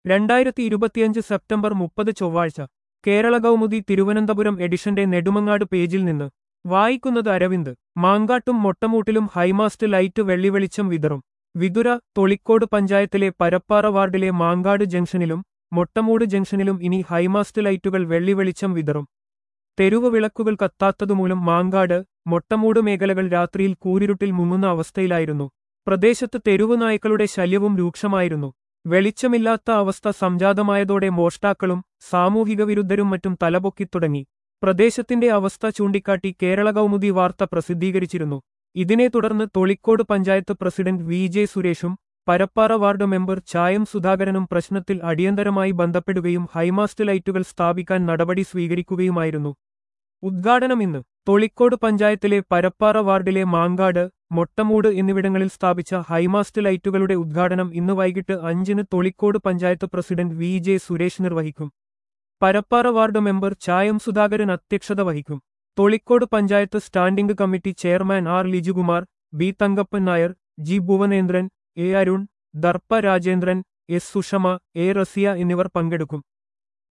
രണ്ടായിരത്തി ഇരുപത്തിയഞ്ച് സെപ്റ്റംബർ മുപ്പത് ചൊവ്വാഴ്ച കേരള കൗമുദി തിരുവനന്തപുരം എഡിഷന്റെ നെടുമങ്ങാട് പേജിൽ നിന്ന് വായിക്കുന്നത് അരവിന്ദ് മാങ്കാട്ടും മൊട്ടമൂട്ടിലും ഹൈമാസ്റ്റ് ലൈറ്റ് വെള്ളിവെളിച്ചം വിതറും വിതുര തൊളിക്കോട് പഞ്ചായത്തിലെ പരപ്പാറ വാർഡിലെ മാങ്കാട് ജംഗ്ഷനിലും മൊട്ടമൂട് ജംഗ്ഷനിലും ഇനി ഹൈമാസ്റ്റ് ലൈറ്റുകൾ വെള്ളിവെളിച്ചം വിതറും തെരുവ് വിളക്കുകൾ കത്താത്തതുമൂലം മാങ്കാട് മൊട്ടമൂട് മേഖലകൾ രാത്രിയിൽ കൂരിരുട്ടിൽ മുങ്ങുന്ന അവസ്ഥയിലായിരുന്നു പ്രദേശത്ത് തെരുവ് നായ്ക്കളുടെ ശല്യവും രൂക്ഷമായിരുന്നു വെളിച്ചമില്ലാത്ത അവസ്ഥ സംജാതമായതോടെ മോഷ്ടാക്കളും സാമൂഹിക വിരുദ്ധരും മറ്റും തലപൊക്കിത്തുടങ്ങി പ്രദേശത്തിന്റെ അവസ്ഥ ചൂണ്ടിക്കാട്ടി കേരള കൗമുദി വാർത്ത പ്രസിദ്ധീകരിച്ചിരുന്നു ഇതിനെ തുടർന്ന് Tholicode panchayat president V J സുരേഷും പരപ്പാറ വാർഡ് മെമ്പർ ചായം സുധാകരനും പ്രശ്നത്തിൽ അടിയന്തരമായി ബന്ധപ്പെടുകയും ഹൈമാസ്റ്റ് ലൈറ്റുകൾ സ്ഥാപിക്കാൻ നടപടി സ്വീകരിക്കുകയുമായിരുന്നു ഉദ്ഘാടനം ഇന്ന് തൊളിക്കോട് പഞ്ചായത്തിലെ പരപ്പാറ വാർഡിലെ മാങ്കാട് മൊട്ടമൂട് എന്നിവിടങ്ങളിൽ സ്ഥാപിച്ച ഹൈമാസ്റ്റ് ലൈറ്റുകളുടെ ഉദ്ഘാടനം ഇന്ന് വൈകിട്ട് അഞ്ചിന് Tholicode panchayat president V J Suresh നിർവഹിക്കും പരപ്പാറ വാർഡ് മെമ്പർ ചായം സുധാകരൻ അധ്യക്ഷത വഹിക്കും Tholicode panchayat standing committee chairman R Lijukumar B Thankappan Nair G Bhuvanendran A Arun Darpa Rajendran S Sushama A Raziya എന്നിവർ പങ്കെടുക്കും